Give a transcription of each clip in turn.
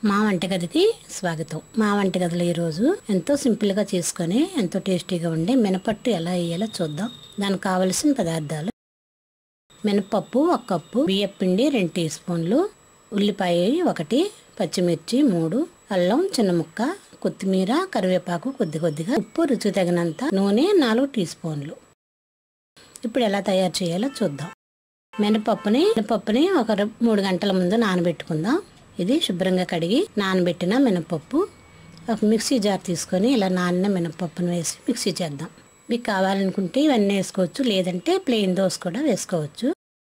మా వంటగదికి స్వాగతం మా వంటగదిలో ఈరోజు ఎంతో సింపుల్గా చేసుకొని ఎంతో టేస్టీగా ఉండే మినపట్టు ఎలా వేయాలో చూద్దాం దానికి కావలసిన పదార్థాలు మినపప్పు ఒక కప్పు బియ్యం పిండి రెండు టీ స్పూన్లు ఉల్లిపాయ ఒకటి పచ్చిమిర్చి మూడు అల్లం చిన్న ముక్క కొత్తిమీర కరివేపాకు కొద్ది కొద్దిగా ఉప్పు రుచి తగినంత నూనె నాలుగు టీ స్పూన్లు ఇప్పుడు ఎలా తయారు చేయాలో చూద్దాం మినపప్పుని మినపప్పుని ఒక ర- మూడు గంటల ముందు నానబెట్టుకుందాం ఇది శుభ్రంగా కడిగి నానబెట్టిన మినపప్పు ఒక మిక్సీ జార్ తీసుకొని ఇలా నానిన మినపప్పును వేసి మిక్సీ చేద్దాం మీకు కావాలనుకుంటే ఇవన్నీ వేసుకోవచ్చు లేదంటే ప్లెయిన్ దోశ కూడా వేసుకోవచ్చు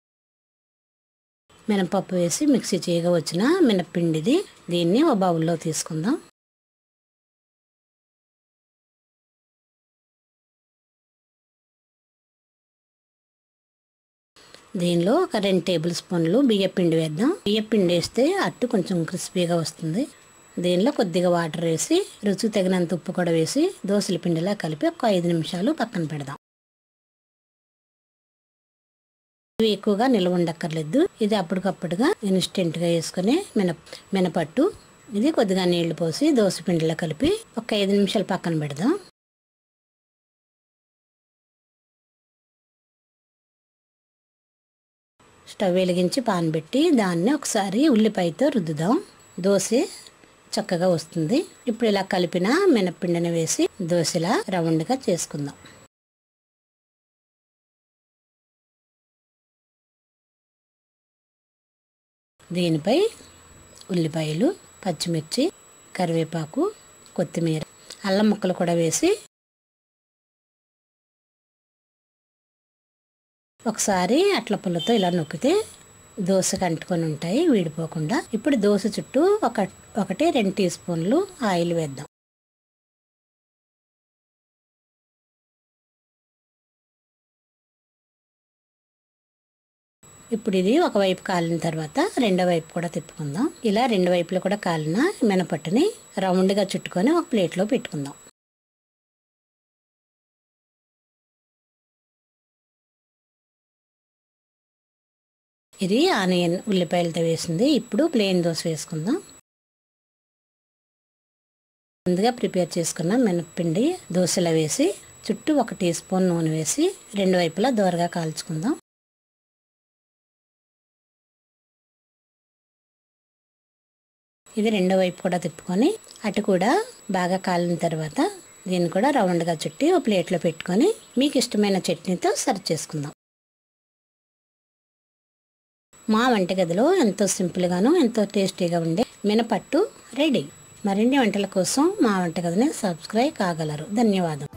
మినపప్పు వేసి మిక్సీ చేయగా వచ్చిన మినప్పిండిది దీన్ని ఒక బౌల్లో తీసుకుందాం దీనిలో ఒక రెండు టేబుల్ స్పూన్లు బియ్య పిండి వేద్దాం బియ్య పిండి వేస్తే అట్టు కొంచెం క్రిస్పీగా వస్తుంది దీనిలో కొద్దిగా వాటర్ వేసి రుచి తగినంత ఉప్పు కూడా వేసి దోసల పిండిలా కలిపి ఒక ఐదు నిమిషాలు పక్కన పెడదాం ఇవి ఎక్కువగా నిల్వ ఉండక్కర్లేదు ఇది అప్పటికప్పుడుగా ఇన్స్టెంట్గా వేసుకుని మిన మినపట్టు ఇది కొద్దిగా నీళ్లు పోసి దోస పిండిలో కలిపి ఒక ఐదు నిమిషాలు పక్కన పెడదాం స్టవ్ వెలిగించి పాన్ పెట్టి దాన్ని ఒకసారి ఉల్లిపాయతో రుద్దుదాం దోశ చక్కగా వస్తుంది ఇప్పుడు ఇలా కలిపిన మినప్పిండిని వేసి దోశలా రౌండ్గా చేసుకుందాం దీనిపై ఉల్లిపాయలు పచ్చిమిర్చి కరివేపాకు కొత్తిమీర అల్లం ముక్కలు కూడా వేసి ఒకసారి అట్ల పుల్లతో ఇలా నొక్కితే దోశకు అంటుకొని ఉంటాయి వీడిపోకుండా ఇప్పుడు దోశ చుట్టూ ఒక ఒకటి రెండు టీ స్పూన్లు ఆయిల్ వేద్దాం ఇప్పుడు ఇది ఒకవైపు కాలిన తర్వాత రెండో వైపు కూడా తిప్పుకుందాం ఇలా రెండు వైపులు కూడా కాలిన మినపట్టుని రౌండ్గా చుట్టుకొని ఒక ప్లేట్లో పెట్టుకుందాం ఇది ఆనియన్ ఉల్లిపాయలతో వేసింది ఇప్పుడు ప్లెయిన్ దోశ వేసుకుందాం ముందుగా ప్రిపేర్ చేసుకున్న మినప్పిండి దోశలో వేసి చుట్టూ ఒక టీ స్పూన్ నూనె వేసి రెండు వైపులా దోరగా కాల్చుకుందాం ఇది రెండో వైపు కూడా తిప్పుకొని అటు కూడా బాగా కాలిన తర్వాత దీన్ని కూడా రౌండ్గా చుట్టి ఒక ప్లేట్లో పెట్టుకొని మీకు ఇష్టమైన చట్నీతో సర్వ్ చేసుకుందాం మా వంటగదిలో ఎంతో సింపుల్గాను ఎంతో టేస్టీగా ఉండే మినపట్టు రెడీ మరిన్ని వంటల కోసం మా వంటగదిని సబ్స్క్రైబ్ కాగలరు ధన్యవాదం